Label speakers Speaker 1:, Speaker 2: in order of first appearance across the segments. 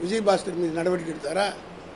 Speaker 1: விஜயபாஸ்கர் மீது நடவடிக்கை எடுத்தாரா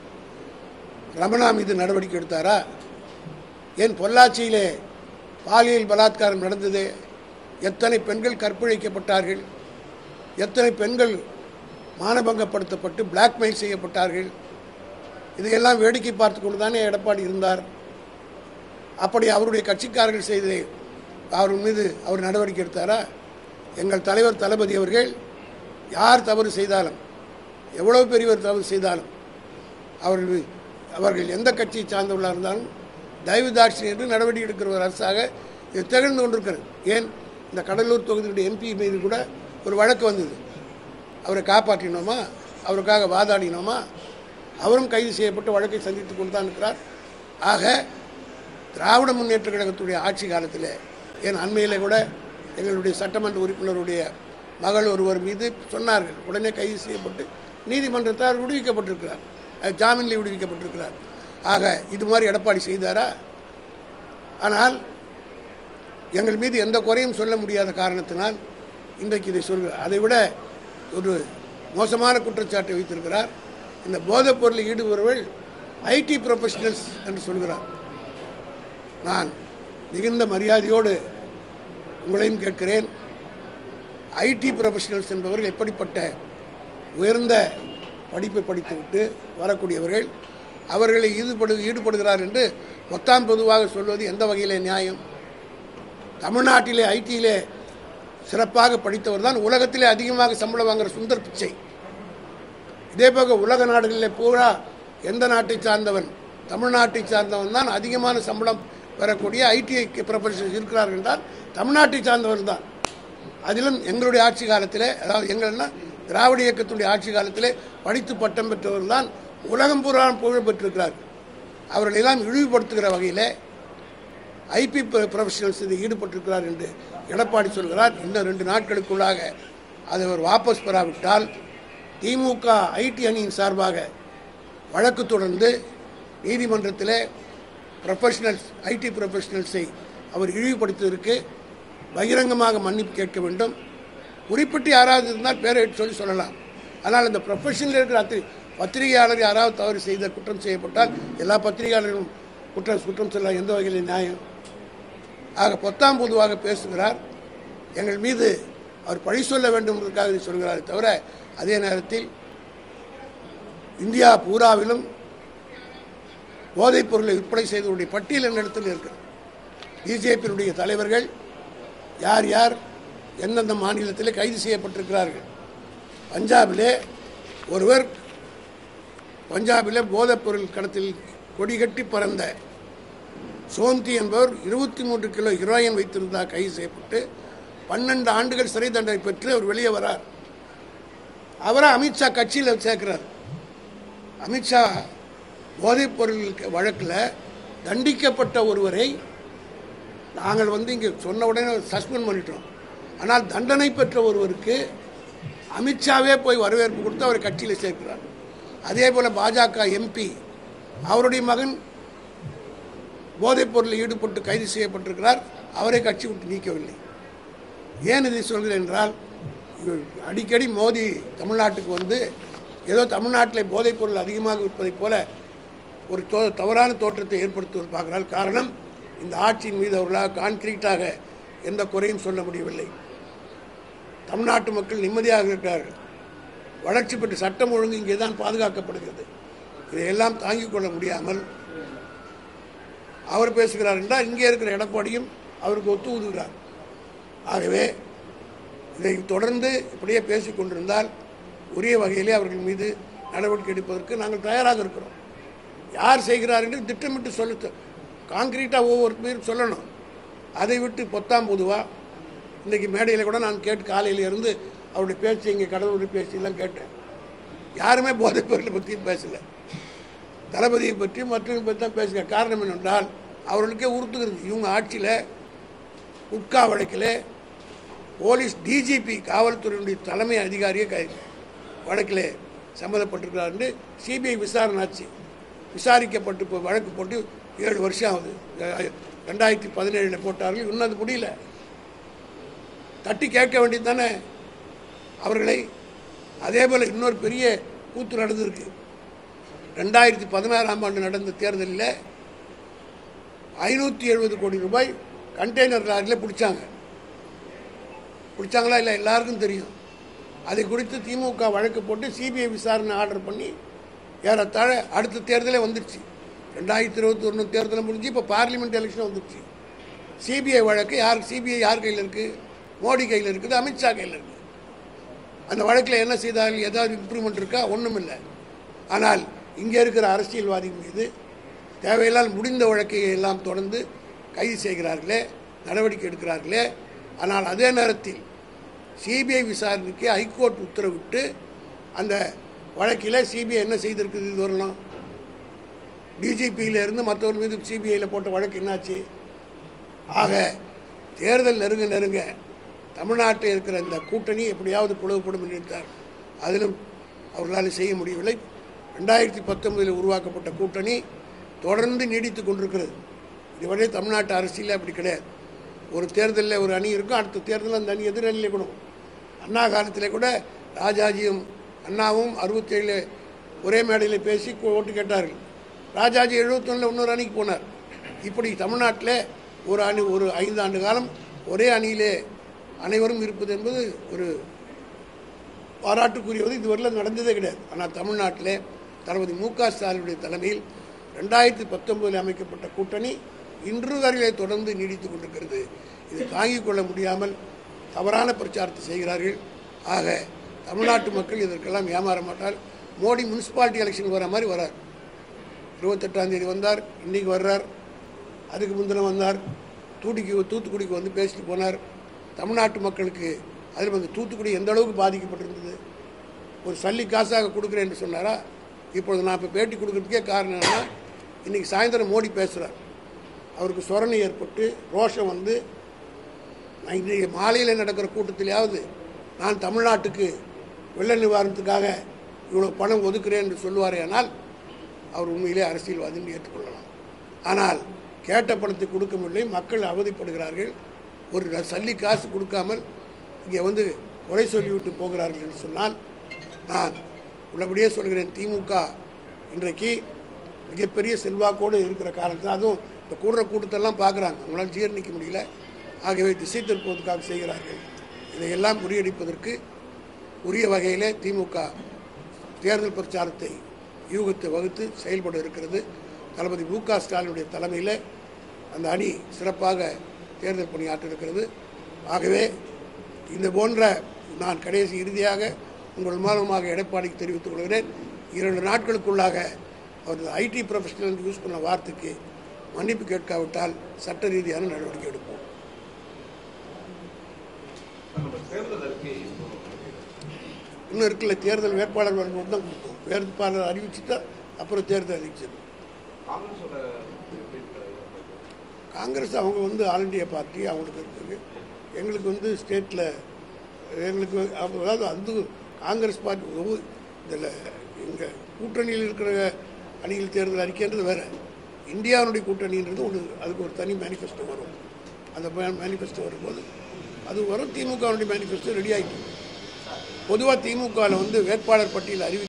Speaker 1: ரமணா மீது நடவடிக்கை எடுத்தாரா ஏன் பொள்ளாச்சியிலே பாலியல் பலாத்காரம் நடந்தது எத்தனை பெண்கள் கற்பழிக்கப்பட்டார்கள் எத்தனை பெண்கள் மானபங்கப்படுத்தப்பட்டு பிளாக்மெயில் செய்யப்பட்டார்கள் இதையெல்லாம் வேடிக்கை பார்த்து கொண்டு தானே எடப்பாடி இருந்தார் அப்படி அவருடைய கட்சிக்காரர்கள் செய்ததை அவர் மீது அவர் நடவடிக்கை எடுத்தாரா எங்கள் தலைவர் தளபதி அவர்கள் யார் தவறு செய்தாலும் எவ்வளவு பெரியவர் தவறு செய்தாலும் அவர்கள் அவர்கள் எந்த கட்சியை சார்ந்தவர்களாக இருந்தாலும் தயவு தாட்சி என்று நடவடிக்கை எடுக்கிற ஒரு அரசாக இது திகழ்ந்து கொண்டிருக்கிறது ஏன் இந்த கடலூர் தொகுதியுடைய எம்பி மீது கூட ஒரு வழக்கு வந்தது அவரை காப்பாற்றினோமா அவருக்காக வாதாடினோமா அவரும் கைது செய்யப்பட்டு வழக்கை சந்தித்துக் கொண்டு தான் இருக்கிறார் ஆக திராவிட முன்னேற்ற கழகத்துடைய ஆட்சி காலத்தில் ஏன் அண்மையிலே கூட எங்களுடைய சட்டமன்ற உறுப்பினருடைய மகள் ஒருவர் மீது சொன்னார்கள் உடனே கைது செய்யப்பட்டு நீதிமன்றத்தால் விடுவிக்கப்பட்டிருக்கிறார் அது ஜாமீனில் விடுவிக்கப்பட்டிருக்கிறார் ஆக இது மாதிரி எடப்பாடி செய்தாரா ஆனால் எங்கள் மீது எந்த குறையும் சொல்ல முடியாத காரணத்தினால் இன்றைக்கு இதை சொல்கிறார் அதை விட ஒரு மோசமான குற்றச்சாட்டை வைத்திருக்கிறார் இந்த போதைப் பொருளில் ஈடுபவர்கள் ஐடி ப்ரொஃபஷனல்ஸ் என்று சொல்கிறார் நான் மிகுந்த மரியாதையோடு உங்களையும் கேட்கிறேன் ஐடி ப்ரொஃபஷனல்ஸ் என்பவர்கள் எப்படிப்பட்ட உயர்ந்த படிப்பை படித்துவிட்டு வரக்கூடியவர்கள் அவர்களை ஈடுபடு ஈடுபடுகிறார் என்று மொத்தாம் பொதுவாக சொல்வது எந்த வகையிலே நியாயம் தமிழ்நாட்டிலே ஐடியிலே சிறப்பாக படித்தவர் தான் உலகத்திலே அதிகமாக சம்பளம் வாங்குற சுந்தர் பிச்சை இதே போக உலக நாடுகளிலே பூரா எந்த நாட்டை சார்ந்தவன் தமிழ்நாட்டை சார்ந்தவன் தான் அதிகமான சம்பளம் பெறக்கூடிய ஐடி ப்ரொஃபஷனல்ஸ் இருக்கிறார்கள் என்றால் தமிழ்நாட்டை சார்ந்தவன் தான் அதிலும் எங்களுடைய ஆட்சி காலத்திலே அதாவது எங்கள்னா திராவிட இயக்கத்துடைய ஆட்சி காலத்திலே படித்து பட்டம் பெற்றவர் தான் உலகம் பூரா புகழ் பெற்றிருக்கிறார் அவர்களெல்லாம் இழிவுபடுத்துகிற வகையிலே ஐபி ப்ரொஃபஷனல்ஸ் இதில் ஈடுபட்டிருக்கிறார் என்று எடப்பாடி சொல்கிறார் இன்னும் ரெண்டு நாட்களுக்குள்ளாக அதை அவர் வாபஸ் பெறாவிட்டால் திமுக ஐடி அணியின் சார்பாக வழக்கு தொடர்ந்து நீதிமன்றத்தில் ப்ரொஃபஷனல்ஸ் ஐடி ப்ரொஃபஷனல்ஸை அவர் இழிவுபடுத்தியதற்கு பகிரங்கமாக மன்னிப்பு கேட்க வேண்டும் குறிப்பிட்டு யாராவது இருந்தால் பேரை எடுத்து சொல்லி சொல்லலாம் ஆனால் அந்த ப்ரொஃபஷனில் இருக்கிற அத்தனை பத்திரிகையாளர் யாராவது தவறு செய்த குற்றம் செய்யப்பட்டால் எல்லா பத்திரிகையாளர்களும் குற்றம் குற்றம் சொல்ல எந்த வகையில் நியாயம் ஆக பொத்தாம் பொதுவாக பேசுகிறார் எங்கள் மீது அவர் பழி சொல்ல வேண்டும் என்பதற்காக இதை சொல்கிறாரே தவிர அதே நேரத்தில் இந்தியா பூராவிலும் போதைப் பொருளை விற்பனை செய்தவருடைய பட்டியல் என்னிடத்தில் இருக்கிறது பிஜேபியினுடைய தலைவர்கள் யார் யார் எந்தெந்த மாநிலத்தில் கைது செய்யப்பட்டிருக்கிறார்கள் பஞ்சாபிலே ஒருவர் பஞ்சாபிலே போதைப் பொருள் கடத்தில் கொடிகட்டி பறந்த சோந்தி என்பவர் இருபத்தி மூன்று கிலோ ஹீரோயின் வைத்திருந்தார் கைது செய்யப்பட்டு பன்னெண்டு ஆண்டுகள் சிறை தண்டனை பெற்று அவர் வெளியே வரார் அவரை அமித்ஷா கட்சியில் சேர்க்கிறார் அமித்ஷா போதைப் பொருள் வழக்கில் தண்டிக்கப்பட்ட ஒருவரை நாங்கள் வந்து இங்கே சொன்ன உடனே சஸ்பெண்ட் பண்ணிட்டோம் ஆனால் தண்டனை பெற்ற ஒருவருக்கு அமித்ஷாவே போய் வரவேற்பு கொடுத்து அவரை கட்சியில் சேர்க்கிறார் அதே போல் பாஜக எம்பி அவருடைய மகன் போதைப் பொருளில் ஈடுபட்டு கைது செய்யப்பட்டிருக்கிறார் அவரை கட்சி விட்டு நீக்கவில்லை ஏன் இதை சொல்கிறேன் என்றால் இவர் அடிக்கடி மோடி தமிழ்நாட்டுக்கு வந்து ஏதோ தமிழ்நாட்டில் போதைப் பொருள் அதிகமாக விற்பதைப் போல ஒரு தோ தவறான தோற்றத்தை ஏற்படுத்துவது பார்க்கிறார் காரணம் இந்த ஆட்சியின் மீது அவர்களாக கான்கிரீட்டாக எந்த குறையும் சொல்ல முடியவில்லை தமிழ்நாட்டு மக்கள் நிம்மதியாக இருக்கிறார்கள் வளர்ச்சி பெற்ற சட்டம் ஒழுங்கு இங்கே தான் பாதுகாக்கப்படுகிறது இதையெல்லாம் தாங்கிக் கொள்ள முடியாமல் அவர் பேசுகிறார் என்றால் இங்கே இருக்கிற எடப்பாடியும் அவருக்கு ஒத்து ஊதுகிறார் ஆகவே இதை தொடர்ந்து இப்படியே பேசிக் கொண்டிருந்தால் உரிய வகையிலே அவர்கள் மீது நடவடிக்கை எடுப்பதற்கு நாங்கள் தயாராக இருக்கிறோம் யார் செய்கிறார் என்று திட்டமிட்டு சொல்ல காங்கிரீட்டாக ஒவ்வொரு பேரும் சொல்லணும் அதை விட்டு பொத்தாம் பொதுவாக இன்றைக்கி மேடையில் கூட நான் கேட்டு காலையில இருந்து அவருடைய பேச்சு இங்கே கடவுளுடைய பேச்சு எல்லாம் கேட்டேன் யாருமே போதைப் பொருளை பற்றியும் பேசலை தளபதியை பற்றி மற்றவங்க பற்றி தான் பேசுங்க காரணம் என்னென்றால் அவர்களுக்கே உறுத்துகிறது இவங்க ஆட்சியில் உட்கா வழக்கில் போலீஸ் டிஜிபி காவல்துறையினுடைய தலைமை அதிகாரியே கை வழக்கில் சம்மந்தப்பட்டிருக்கிறார் என்று சிபிஐ விசாரணை ஆச்சு விசாரிக்கப்பட்டு இப்போ வழக்கு போட்டு ஏழு வருஷம் ஆகுது அஹ் ரெண்டாயிரத்தி பதினேழில் போட்டார்கள் இன்னும் அது முடியல தட்டி கேட்க வேண்டியது தானே அவர்களை அதே போல் இன்னொரு பெரிய கூத்து நடந்திருக்கு ரெண்டாயிரத்தி பதினாறாம் ஆண்டு நடந்த தேர்தலில் ஐநூற்றி எழுபது கோடி ரூபாய் கண்டெய்னர் லாரியில் பிடிச்சாங்க பிடிச்சாங்களா இல்லை எல்லாருக்கும் தெரியும் அதை குறித்து திமுக வழக்கு போட்டு சிபிஐ விசாரணை ஆர்டர் பண்ணி ஏறத்தாழ அடுத்த தேர்தலே வந்துருச்சு ரெண்டாயிரத்தி இருபத்தி ஒன்று தேர்தல் முடிஞ்சு இப்போ பார்லிமெண்ட் எலெக்ஷன் வந்துருச்சு சிபிஐ வழக்கு யார் சிபிஐ யார் கையில் இருக்குது மோடி கையில் இருக்குது அமித்ஷா கையில் இருக்குது அந்த வழக்கில் என்ன செய்தார்கள் ஏதாவது இம்ப்ரூவ்மெண்ட் இருக்கா ஒன்றும் இல்லை ஆனால் இங்கே இருக்கிற அரசியல்வாதி மீது தேவையில்லால் முடிந்த வழக்கை எல்லாம் தொடர்ந்து கைது செய்கிறார்களே நடவடிக்கை எடுக்கிறார்களே ஆனால் அதே நேரத்தில் சிபிஐ விசாரணைக்கு ஹைகோர்ட் உத்தரவிட்டு அந்த வழக்கில் சிபிஐ என்ன செய்திருக்குது இது வரலாம் டிஜிபியில இருந்து மற்றவர் மீது சிபிஐயில் போட்ட வழக்கு என்னாச்சு ஆக தேர்தல் நெருங்க நெருங்க தமிழ்நாட்டில் இருக்கிற இந்த கூட்டணி எப்படியாவது பிளவுபடும் என்று நினைத்தார் அதிலும் அவர்களால் செய்ய முடியவில்லை ரெண்டாயிரத்தி பத்தொன்பதில் உருவாக்கப்பட்ட கூட்டணி தொடர்ந்து நீடித்து கொண்டிருக்கிறது இதுவரை தமிழ்நாட்டு அரசியல் அப்படி கிடையாது ஒரு தேர்தலில் ஒரு அணி இருக்கும் அடுத்த தேர்தலில் அந்த அணி எதிரணியில் கூட அண்ணா காலத்தில் கூட ராஜாஜியும் அண்ணாவும் அறுபத்தேழு ஒரே மேடையில் பேசி ஓட்டு கேட்டார்கள் ராஜாஜி எழுபத்தொன்னில் இன்னொரு அணிக்கு போனார் இப்படி தமிழ்நாட்டில் ஒரு அணி ஒரு ஐந்து ஆண்டு காலம் ஒரே அணியிலே அனைவரும் இருப்பது என்பது ஒரு பாராட்டுக்குரியது இதுவரையில் நடந்ததே கிடையாது ஆனால் தமிழ்நாட்டிலே தளபதி மு க ஸ்டாலினுடைய தலைமையில் ரெண்டாயிரத்தி பத்தொன்பதில் அமைக்கப்பட்ட கூட்டணி இன்று வரையிலே தொடர்ந்து நீடித்துக் கொண்டிருக்கிறது இதை தாங்கிக் கொள்ள முடியாமல் தவறான பிரச்சாரத்தை செய்கிறார்கள் ஆக தமிழ்நாட்டு மக்கள் இதற்கெல்லாம் ஏமாற மாட்டார் மோடி முனிசிபாலிட்டி எலெக்ஷன் வர மாதிரி வரார் இருபத்தெட்டாம் தேதி வந்தார் இன்னைக்கு வர்றார் அதுக்கு முந்தின வந்தார் தூட்டிக்கு தூத்துக்குடிக்கு வந்து பேசிட்டு போனார் தமிழ்நாட்டு மக்களுக்கு அதில் வந்து தூத்துக்குடி எந்த அளவுக்கு பாதிக்கப்பட்டிருந்தது ஒரு சல்லி காசாக கொடுக்குறேன் என்று சொன்னாரா இப்பொழுது நான் இப்போ பேட்டி கொடுக்கறதுக்கே காரணம் என்னன்னா இன்னைக்கு சாயந்தரம் மோடி பேசுகிறார் அவருக்கு சொரணை ஏற்பட்டு ரோஷம் வந்து நான் இன்றைக்கு மாலையில் நடக்கிற கூட்டத்திலேயாவது நான் தமிழ்நாட்டுக்கு வெள்ள நிவாரணத்துக்காக இவ்வளோ பணம் ஒதுக்குறேன் என்று சொல்லுவாரே ஆனால் அவர் உண்மையிலே அரசியல்வாதின்னு ஏற்றுக்கொள்ளலாம் ஆனால் கேட்ட பணத்தை கொடுக்க முடியலை மக்கள் அவதிப்படுகிறார்கள் ஒரு ர- சல்லி காசு கொடுக்காமல் இங்கே வந்து குறை சொல்லிவிட்டு போகிறார்கள் என்று சொன்னால் நான் உள்ளபடியே சொல்கிறேன் திமுக இன்றைக்கு மிகப்பெரிய செல்வாக்கோடு இருக்கிற காரணத்தில் அதுவும் இந்த கூடுற கூட்டத்தெல்லாம் பார்க்குறாங்க அவங்களால ஜீரணிக்க முடியல ஆகவே திசை திருப்புவதற்காக செய்கிறார்கள் இதையெல்லாம் முறியடிப்பதற்கு உரிய வகையிலே திமுக தேர்தல் பிரச்சாரத்தை யூகத்தை வகுத்து செயல்பட இருக்கிறது தளபதி மு க ஸ்டாலினுடைய தலைமையில் அந்த அணி சிறப்பாக தேர்தல் பணியாற்ற இருக்கிறது ஆகவே இந்த போன்ற நான் கடைசி இறுதியாக உங்கள் மூலமாக எடப்பாடிக்கு தெரிவித்துக் கொள்கிறேன் இரண்டு நாட்களுக்குள்ளாக அவர் ஐடி ப்ரொஃபஷனல் யூஸ் பண்ண வார்த்தைக்கு மன்னிப்பு கேட்காவிட்டால் சட்ட ரீதியான நடவடிக்கை எடுப்போம்
Speaker 2: நம்ம தேர்தல் அறிக்கை இப்போ
Speaker 1: இன்னும் இருக்குல்ல தேர்தல் வேட்பாளர் வரும்போது தான் கொடுப்போம் வேட்பாளர் அறிவிச்சுட்டா அப்புறம் தேர்தல் அறிவிச்சிடும்
Speaker 2: காங்கிரஸோட எப்படி இருக்கு?
Speaker 1: காங்கிரஸ் அவங்க வந்து ஆல் இண்டியா பார்ட்டி அவங்களுக்கு இருக்குது எங்களுக்கு வந்து ஸ்டேட்டில் எங்களுக்கு வந்து- அதாவது அந்த காங்கிரஸ் பார்ட்டி ஒவ்வொரு இதில் எங்கள் கூட்டணியில் இருக்கிற அணிகள் தேர்தல் அறிக்கைன்றது வேறு இந்தியாவுடைய கூட்டணின்றது ஒன்று அதுக்கு ஒரு தனி மேனிஃபெஸ்டோ வரும் அந்த மேனிஃபெஸ்டோ வரும்போது அது வரும் திமுகவுடைய மேனிஃபெஸ்டோ ரெடி ஆகிட்டு பொதுவாக திமுகவில் வந்து வேட்பாளர் பட்டியல் அறிவி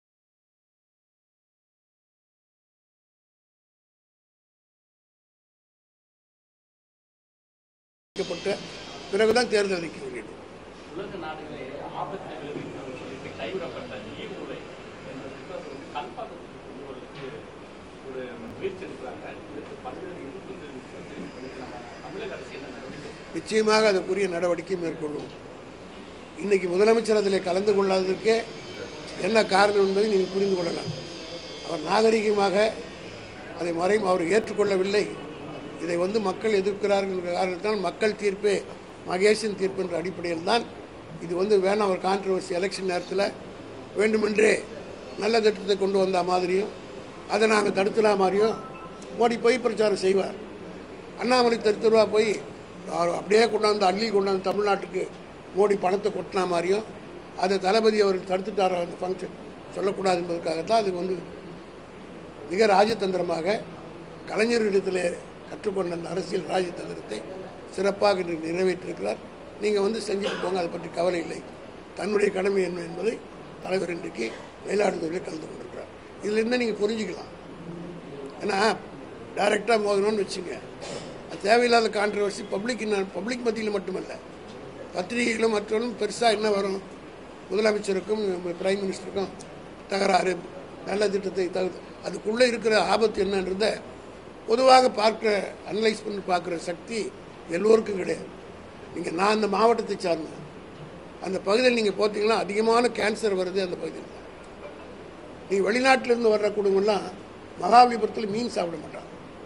Speaker 1: அறிவிக்கப்பட்ட பிறகுதான் தேர்தல் அறிக்கை வெளியிடும்
Speaker 3: உலக நாடுகளே ஆபத்தை விளைவிக்கும் சொல்லிட்டு கைவிடப்பட்ட ஈ உலை என்பதற்கு அது வந்து கல்பாக்கத்துக்கு கொண்டு வரதுக்கு ஒரு முயற்சி எடுக்கிறாங்க இதுக்கு பல்வேறு எதிர்ப்புகள் பண்ணிக்கிறாங்க தமிழக அரசு என்ன நடவடிக்கை
Speaker 1: நிச்சயமாக அதற்குரிய நடவடிக்கை மேற்கொள்ளும் இன்னைக்கு முதலமைச்சர் அதில் கலந்து கொள்ளாததற்கே என்ன காரணம் என்பதை நீங்கள் புரிந்து கொள்ளலாம் அவர் நாகரிகமாக அதை மறை அவர் ஏற்றுக்கொள்ளவில்லை இதை வந்து மக்கள் எதிர்க்கிறார்கள் என்ற காரணத்தால் மக்கள் தீர்ப்பே மகேஷின் தீர்ப்பு என்ற அடிப்படையில் தான் இது வந்து வேணாம் ஒரு கான்ட்ரவர்சி எலெக்ஷன் நேரத்தில் வேண்டுமென்றே நல்ல திட்டத்தை கொண்டு வந்த மாதிரியும் அதை நாங்கள் தடுத்துலாம் மாதிரியும் மோடி போய் பிரச்சாரம் செய்வார் அண்ணாமலை தெரு தெருவா போய் அவர் அப்படியே கொண்டாந்து அள்ளி கொண்டாந்து தமிழ்நாட்டுக்கு மோடி பணத்தை கொட்டினா மாதிரியும் அதை தளபதி அவர் தடுத்துட்டார் அந்த ஃபங்க்ஷன் சொல்லக்கூடாது என்பதற்காகத்தான் அது வந்து மிக ராஜதந்திரமாக கலைஞர்களிடத்தில் கற்றுக்கொண்ட அந்த அரசியல் ராஜதந்திரத்தை சிறப்பாக இன்று நிறைவேற்றிருக்கிறார் நீங்கள் வந்து செஞ்சுட்டு போங்க அதை பற்றி கவலை இல்லை தன்னுடைய கடமை என்ன என்பதை தலைவர் இன்றைக்கு மயிலாடுதுறையில் கலந்து கொண்டிருக்கிறார் இதில் இருந்து நீங்கள் புரிஞ்சுக்கலாம் ஏன்னா டைரெக்டாக மோதணும்னு வச்சுங்க அது தேவையில்லாத கான்ட்ரவர்சி பப்ளிக் பப்ளிக் மத்தியில் மட்டுமல்ல பத்திரிகைகளும் மற்றவர்களும் பெருசாக என்ன வரும் முதலமைச்சருக்கும் பிரைம் மினிஸ்டருக்கும் தகராறு நல்ல திட்டத்தை தகு அதுக்குள்ளே இருக்கிற ஆபத்து என்னன்றத பொதுவாக பார்க்குற அனலைஸ் பண்ணி பார்க்குற சக்தி எல்லோருக்கும் கிடையாது நீங்கள் நான் அந்த மாவட்டத்தை சார்ந்தேன் அந்த பகுதியில் நீங்கள் பார்த்தீங்கன்னா அதிகமான கேன்சர் வருது அந்த பகுதியில் தான் நீங்கள் வெளிநாட்டிலேருந்து வர்ற குடும்பம்லாம் மகாபலிபுரத்தில் மீன் சாப்பிட மாட்டாங்க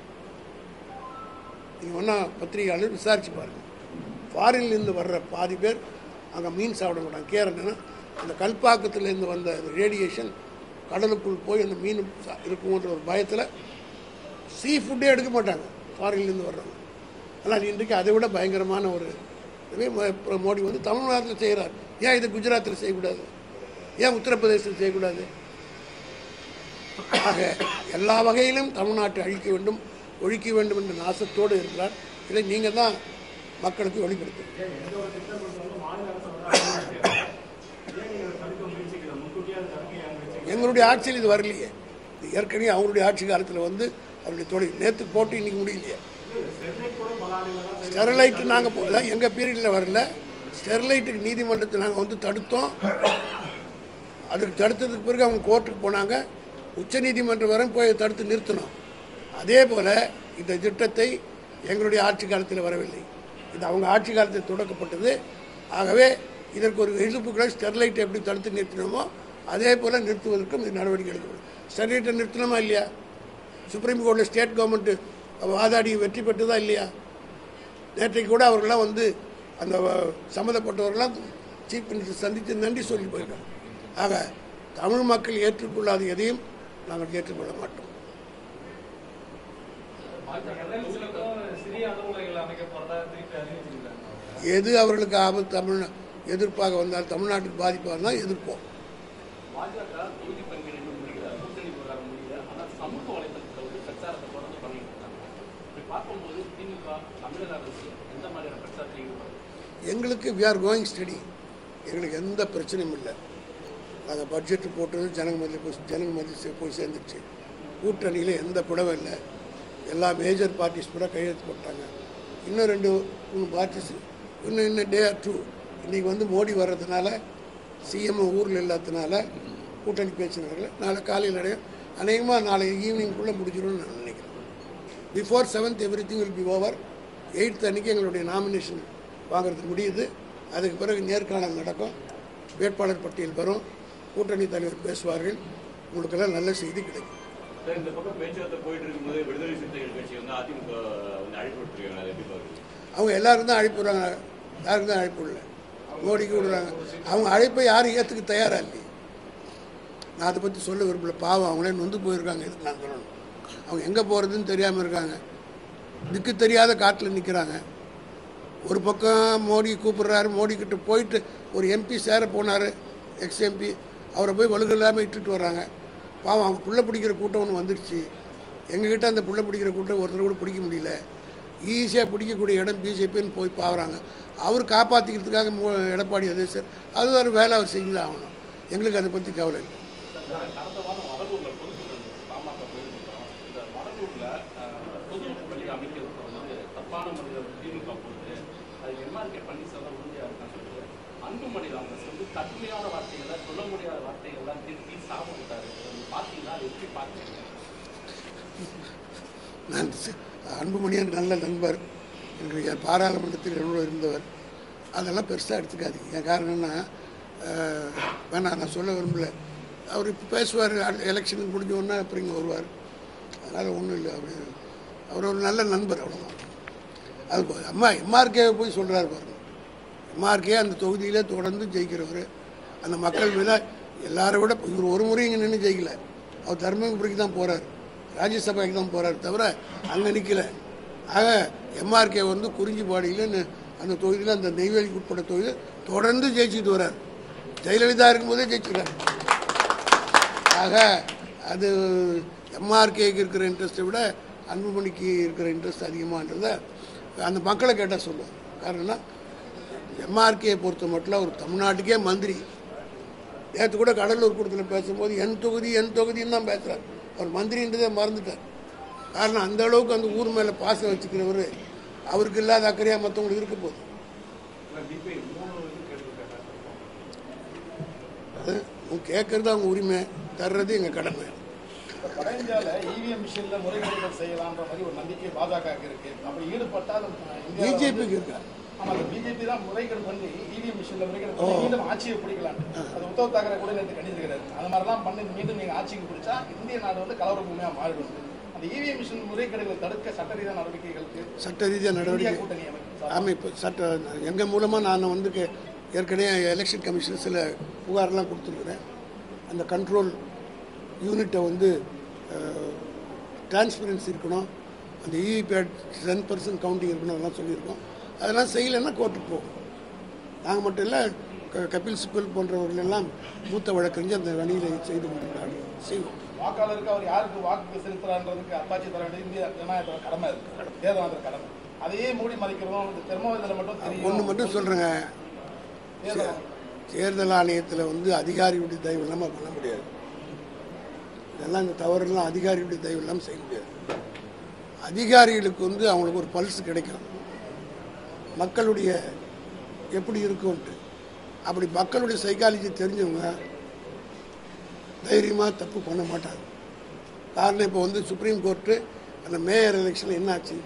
Speaker 1: நீங்கள் ஒன்றா பத்திரிகையாளர் விசாரிச்சு பாருங்கள் ஃபாரின்லேருந்து வர்ற பாதி பேர் அங்கே மீன் சாப்பிட மாட்டாங்க கேரளன்னா அந்த கல்பாக்கத்துலேருந்து வந்த ரேடியேஷன் கடலுக்குள் போய் அந்த மீன் சா- இருக்குமோன்ற ஒரு பயத்தில் சீ ஃபுட்டே எடுக்க மாட்டாங்க ஃபாரின்லேருந்து வர்றவங்க ஆனால் இன்றைக்கு அதை விட பயங்கரமான ஒரு இதுவே மோ- மோடி வந்து தமிழ்நாட்டில் செய்கிறார் ஏன் இது குஜராத்தில் செய்யக்கூடாது ஏன் உத்தரப்பிரதேசத்தில் செய்யக்கூடாது ஆக எல்லா வகையிலும் தமிழ்நாட்டை அழிக்க வேண்டும் ஒழிக்க வேண்டும் என்ற நாசத்தோடு இருக்கிறார் இதை நீங்கள் தான் மக்களுக்கு வெளிப்படுத்தணும் எங்களுடைய ஆட்சியில் இது வரலையே இது ஏற்கனவே அவங்களுடைய ஆட்சி காலத்தில் வந்து அவருடைய தொழில் நேற்று போட்டு இன்னைக்கு முடியலையே ஸ்டெர்லைட் நாங்கள் போடல எங்கள் பீரியடில் வரல ஸ்டெர்லைட்டுக்கு நீதிமன்றத்தை நாங்கள் வந்து தடுத்தோம் அதுக்கு தடுத்ததுக்கு பிறகு அவங்க கோர்ட்டுக்கு போனாங்க உச்சநீதிமன்றம் வரை போய் தடுத்து நிறுத்தினோம் அதே போல் இந்த திட்டத்தை எங்களுடைய ஆட்சி காலத்தில் வரவில்லை இது அவங்க ஆட்சி காலத்தில் தொடக்கப்பட்டது ஆகவே இதற்கு ஒரு எதிர்ப்புகளை ஸ்டெர்லைட்டை எப்படி தடுத்து நிறுத்தினோமோ அதே போல் நிறுத்துவதற்கும் இது நடவடிக்கை எடுக்கப்படும் ஸ்டெர்லைட்டை நிறுத்தணுமா இல்லையா சுப்ரீம் கோர்ட்டில் ஸ்டேட் கவர்மெண்ட் வாதாடி வெற்றி பெற்றதா இல்லையா நேற்றைக்கு கூட அவர்கள்லாம் வந்து அந்த வ- சம்மந்தப்பட்டவர்கள்லாம் சீஃப் மினிஸ்டர் சந்தித்து நன்றி சொல்லி போயிருக்காங்க ஆக தமிழ் மக்கள் ஏற்றுக்கொள்ளாத எதையும் நாங்கள் ஏற்றுக்கொள்ள மாட்டோம்
Speaker 4: சிறிய அலுவலகங்கள் அமைக்க போறதா திருப்பி அறிவிச்சிருக்காங்க
Speaker 1: எது அவர்களுக்கு ஆபத்து தமிழ் எதிர்ப்பாக வந்தால் தமிழ்நாட்டுக்கு பாதிப்பாக இருந்தால் எதிர்ப்போம்
Speaker 3: பாஜக தொகுதி பங்கீடு முடியல கூட்டணி போராட முடியல ஆனால் சமூக வலைதளத்தில் வந்து பிரச்சாரத்தை தொடர்ந்து பண்ணிட்டு இருக்காங்க இப்படி பார்க்கும்போது திமுக தமிழக அரசு எந்த மாதிரியான பிரச்சாரத்தை ஈடுபடுது
Speaker 1: எங்களுக்கு வி ஆர் கோயிங் ஸ்டடி எங்களுக்கு எந்த பிரச்சனையும் இல்லை நாங்கள் பட்ஜெட் போட்டது ஜனங்க மத்தியில் போய் ஜனங்க மத்தியில் போய் சேர்ந்துச்சு கூட்டணியில் எந்த புடவும் இல்லை எல்லா மேஜர் பார்ட்டிஸ் கூட கையெழுத்து போட்டாங்க இன்னும் ரெண்டு மூணு பார்ட்டிஸ் இன்னும் இன்னும் டே ஆர் டூ இன்றைக்கி வந்து மோடி வர்றதுனால சிஎம் ஊரில் இல்லாததுனால கூட்டணி பேச்சு நடக்கல நாளை காலையில் அடையும் அநேகமாக நாளை ஈவினிங்குள்ளே முடிஞ்சிடும்னு நான் நினைக்கிறேன் before seventh everything will be over eighth அன்னைக்கு எங்களுடைய நாமினேஷன் வாங்குறது முடியுது அதுக்கு பிறகு நேர்காணல் நடக்கும் வேட்பாளர் பட்டியல் வரும் கூட்டணி தலைவர் பேசுவார்கள் உங்களுக்கெல்லாம் நல்ல செய்தி கிடைக்கும்
Speaker 5: சார் இந்த பக்கம் பேச்சுவார்த்தை போயிட்டு இருக்கும்போது விடுதலை சிறுத்தைகள் கட்சி வந்து அதிமுக வந்து அழைப்பு விட்டுருக்காங்க அதை எப்படி பாக்குறீங்க
Speaker 1: அவங்க எல்லாரும் தான் அழைப்பு விடுறாங்க யாருக்கும் தான் அழைப்பு இல்லை மோடிக்கு விடுறாங்க அவங்க அழைப்பை யாரும் ஏற்றுக்க தயாரா இல்லையே நான் அதை பற்றி சொல்ல விரும்பல பாவம் அவங்களே நொந்து போயிருக்காங்க இதுக்கு நான் சொல்லணும் அவங்க எங்கே போகிறதுன்னு தெரியாமல் இருக்காங்க திக்கு தெரியாத காட்டில் நிற்கிறாங்க ஒரு பக்கம் மோடி கூப்பிடுறாரு மோடி கிட்ட போயிட்டு ஒரு எம்பி சேர போனார் எக்ஸ் எம்பி அவரை போய் வலுக இல்லாமல் இட்டுட்டு வர்றாங்க பாவம் அவங்க புள்ள பிடிக்கிற கூட்டம் ஒன்று வந்துடுச்சு எங்ககிட்ட அந்த புள்ள பிடிக்கிற கூட்டம் ஒருத்தர் கூட பிடிக்க முடியல ஈஸியாக பிடிக்கக்கூடிய இடம் பிஜேபின்னு போய் பாக்குறாங்க அவர் காப்பாற்றிக்கிறதுக்காக மோ- எடப்பாடி அதே சார் அது ஒரு வேலை அவர் செஞ்சு தான் ஆகணும் எங்களுக்கு அதை பற்றி கவலை இல்லை
Speaker 3: கடந்த வாரம் வடலூர்ல பொதுக்கூட்டம் பாமக போயிருந்தோம் இந்த வடலூர்ல அஹ், பொது பள்ளி அமைக்கிறதுக்கு வந்து தப்பான மனிதர் திமுக போகுது அது எம்ஆர்கே பன்னீர்செல்வம் உறுதியாக இருக்கான்னு சொல்லிட்டு அன்புமணி ராமதாஸ் வந்து கடுமையான வார்த்தைகளை சொல்ல முடியாத வார்த்தைகள்லாம் திருப்பி சாபம் விட்டாரு அது பார்த்தீங்கன்னா அது எப்படி பார்க்குறீங்க
Speaker 1: நான் சி- அன்புமணியன் நல்ல நண்பர் எங்களுக்கு பாராளுமன்றத்தில் என்னோட இருந்தவர் அதெல்லாம் பெருசாக எடுத்துக்காதீங்க என் காரணம் என்ன அஹ், வேணாம் நான் சொல்ல விரும்பல அவர் இப்போ பேசுவார் எலெக்ஷனுக்கு முடிஞ்ச உடனே அப்புறம் இங்கே வருவார் அதனால் ஒன்றும் இல்லை அவர் அவர் ஒரு நல்ல நண்பர் அவ்வளோதான் அது போ- அம்மா எம்ஆர்கே போய் சொல்கிறாரு பாருங்க எம்ஆர்கே அந்த தொகுதியிலே தொடர்ந்து ஜெயிக்கிறவர் அந்த மக்கள் மேலே எல்லாரை விட இவர் ஒரு முறை இங்கே நின்று ஜெயிக்கல அவர் தர்மபுரிக்கு தான் போகிறார் ராஜ்யசபாக்கு தான் போகிறார் தவிர அங்கே நிற்கல ஆக எம்ஆர்கே வந்து குறிஞ்சிப்பாடியில் நி- அந்த தொகுதியில் அந்த நெய்வேலிக்கு உட்பட்ட தொகுதியில் தொடர்ந்து ஜெயிச்சுட்டு வர்றார் ஜெயலலிதா இருக்கும்போதே ஜெயிச்சுறார் ஆக அது எம்ஆர்கேக்கு இருக்கிற இன்ட்ரெஸ்ட்டை விட அன்புமணிக்கு இருக்கிற இன்ட்ரெஸ்ட் அதிகமான்றத அந்த மக்களை கேட்டால் சொல்லுவோம் காரணம்னா எம்ஆர்கே பொறுத்த மட்டும் ஒரு தமிழ்நாட்டுக்கே மந்திரி நேற்று கூட கடலூர் கூட்டத்தில் பேசும்போது என் தொகுதி என் தொகுதின்னு தான் பேசுகிறார் அவர் மந்திரின்றதே மறந்துட்டார் காரணம் அந்த அளவுக்கு அந்த ஊர் மேலே பாசம் வச்சுக்கிறவர் அவருக்கு இல்லாத அக்கறையாக மற்றவங்களுக்கு இருக்க போகுது
Speaker 2: டிபி மூணு இது கேட்டிருக்காங்க
Speaker 1: அது கேட்கறது அவங்க உரிமை தர்றது எங்கள் கடமை
Speaker 6: இப்ப வடஇந்தியால இவிஎம் மிஷின்ல முறைகேடுகள் செய்யலாம்ன்ற மாதிரி ஒரு நம்பிக்கை பாஜக இருக்கு அப்படி ஈடுபட்டால் இந்தியாவுல வந்து-
Speaker 1: பிஜேபிக்கு இருக்கா
Speaker 6: ஆமா அந்த பிஜேபி தான் முறைகேடு பண்ணி இவிஎம் மிஷின்ல முறைகேடு பண்ணி மீண்டும் ஆட்சியை பிடிக்கலாம் அது உத்தவ் தாக்கரே கூட நேற்று கண்டிருக்கிறாரு அந்த மாதிரிலாம் பண்ணி மீண்டும் நீங்க ஆட்சிக்கு பிடிச்சா இந்திய நாடு வந்து கலவர பூமியா மாறிடும் அந்த இவிஎம் மிஷின் முறைகேடுகளை தடுக்க சட்ட ரீதியான நடவடிக்கைகளுக்கு
Speaker 1: சட்ட ரீதியாக
Speaker 6: இந்தியா
Speaker 1: நடவடிக்கை
Speaker 6: கூட்டணி அமைப்பு
Speaker 1: அமைப்பு சட்ட எங்கள் மூலமாக நான் வந்து கே- ஏற்கனவே எலெக்ஷன் கமிஷன் சில புகார்லாம் கொடுத்துருக்குறேன் அந்த கண்ட்ரோல் யூனிட்டை வந்து டிரான்ஸ்பரன்சி இருக்கணும் அந்த இவிபேட் டென் பர்சன்ட் கவுண்டிங் இருக்கணும் அதெல்லாம் சொல்லியிருக்கோம் அதெல்லாம் செய்யலைன்னா கோர்ட்டுக்கு போகும் நாங்கள் மட்டும் இல்லை க- கபில் சிபல் போன்றவர்கள் எல்லாம் மூத்த வழக்கறிஞர் அந்த வழியில் செய்து கொண்டிருக்கிறார்கள் செய்வோம்
Speaker 6: வாக்காளருக்கு அவர் யாருக்கு வாக்கு செலுத்துறான்றதுக்கு அத்தாட்சி தர வேண்டியது இந்திய ஜனநாயகத்தோட கடமை இருக்கு தேர்தல் ஆணையத்தோட கடமை அதையே மூடி மறைக்கிறதும் இந்த தெர்மோவேதல மட்டும் தெரியும்
Speaker 1: ஒன்று மட்டும் சொல்கிறேங்க
Speaker 6: தேர்தல்
Speaker 1: தேர்தல் ஆணையத்தில் வந்து அதிகாரியுடைய தயவு இல்லாமல் பண்ண முடியாது இதெல்லாம் இந்த தவறுலாம் அதிகாரியுடைய தயவு இல்லாமல் செய்ய முடியாது அதிகாரிகளுக்கு வந்து அவங்களுக்கு ஒரு பல்ஸ் கிடைக்கும் மக்களுடைய எப்படி இருக்கும்ட்டு அப்படி மக்களுடைய சைக்காலஜி தெரிஞ்சவங்க தைரியமாக தப்பு பண்ண மாட்டாங்க காரணம் இப்போ வந்து சுப்ரீம் கோர்ட்டு அந்த மேயர் எலெக்ஷனில் என்னாச்சு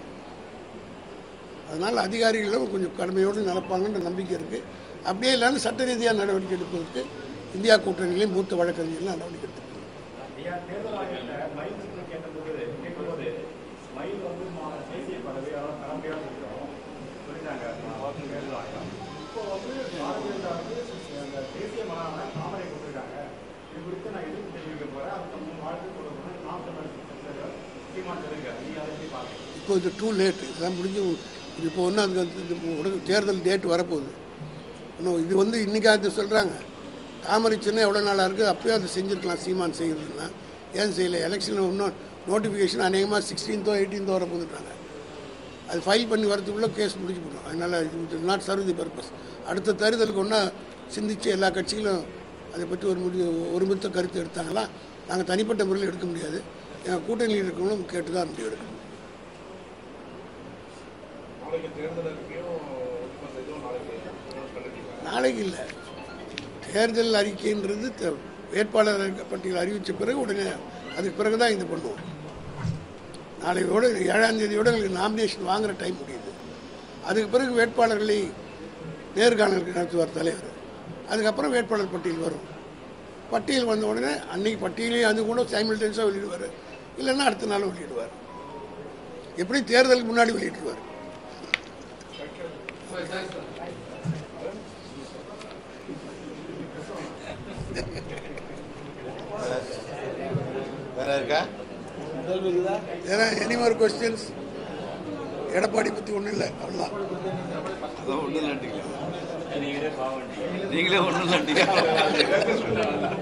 Speaker 1: அதனால் அதிகாரிகளும் கொஞ்சம் கடுமையோடு நடப்பாங்கன்ற நம்பிக்கை இருக்குது அப்படியே இல்லைன்னு சட்ட ரீதியாக நடவடிக்கை எடுப்பதற்கு இந்தியா கூட்டணியிலே மூத்த வழக்கறிஞர்கள் நடவடிக்கை எடுத்துருக்காங்க
Speaker 7: ஐயா, தேர்தல் ஆணையத்தை மயில் சின்னம் கேட்டபோது கேட்கும்போது மயில் வந்து மா- தேசிய பதவி அதாவது தர முடியாத இருக்கிறோம் சொல்லிட்டாங்க வாக்கு தேர்தல் ஆணையம் இப்போ வந்து பாரதிய ஜனதா வந்து அந்த தேசிய மாநாடு தாமரை கொடுத்துருக்காங்க இது குறித்து நான் எதிர்ப்பு தெரிவிக்க போறேன் அதுக்கு மூணு வாழ்த்து சொல்ல போறேன் நாம் தமிழ் சீமான் சொல்லியிருக்காரு நீ அதை எப்படி பார்க்குறீங்க
Speaker 1: இப்போ இது டூ லேட் இதெல்லாம் முடிஞ்சு இது இப்போ ஒன்றும் அதுக்கு வந்து இது உடனே தேர்தல் டேட் வரப்போகுது இன்னும் இது வந்து இன்றைக்காவது சொல்கிறாங்க தாமரை சின்னம் எவ்வளோ நாளாக இருக்குது அப்பயே அதை செஞ்சுருக்கலாம் சீமான் செய்கிறதுனா ஏன் செய்யலை எலெக்ஷனில் இன்னும் நோட்டிஃபிகேஷன் அநேகமாக சிக்ஸ்டீன்த்தோ எயிட்டீன்த்தோ வர போதுட்டாங்க அது ஃபைல் பண்ணி வரதுக்குள்ளே கேஸ் முடிஞ்சு போடும் அதனால் இது நாட் சர்வ் தி பர்பஸ் அடுத்த தேர்தலுக்கு ஒன்றா சிந்திச்சு எல்லா கட்சிகளும் அதை பற்றி ஒரு முடிவு ஒருமித்த கருத்து எடுத்தாங்களா நாங்கள் தனிப்பட்ட முறையில் எடுக்க முடியாது எங்கள் கூட்டணியில் இருக்கிறவங்களும் கேட்டு தான் முடிவு எடுக்கணும்
Speaker 2: நாளைக்கு தேர்தல் அறிக்கையும் ஒப்பந்த இதுவும் நாளைக்கு announce பண்ணிருக்கீங்க
Speaker 1: நாளைக்கு இல்லை தேர்தல் அறிக்கைன்றது தே- வேட்பாளர் பட்டியல் அறிவித்த பிறகு உடனே அதுக்கு பிறகு தான் இது பண்ணுவோம் நாளையோட ஏழாம் தேதியோட எங்களுக்கு நாமினேஷன் வாங்குற டைம் முடியுது அதுக்கு பிறகு வேட்பாளர்களை நேர்காணல் நடத்துவார் தலைவர் அதுக்கப்புறம் வேட்பாளர் பட்டியல் வரும் பட்டியல் வந்த உடனே அன்னைக்கு பட்டியலையும் அது கூட சைமில்டேன்ஸாக வெளியிடுவார் இல்லைன்னா அடுத்த நாள் வெளியிடுவார் எப்படி தேர்தலுக்கு முன்னாடி வெளியிட்டுருவார்
Speaker 8: வேற இருக்கா
Speaker 1: ஏன்னா எனி மோர் கொஸ்டின்ஸ் எடப்பாடி பற்றி ஒன்றும் இல்லை அவ்வளோதான்
Speaker 8: அதான் ஒன்றும் இல்லாட்டிங்களா
Speaker 5: நீங்களே பாவம்
Speaker 8: நீங்களே ஒன்றும் இல்லாட்டிங்க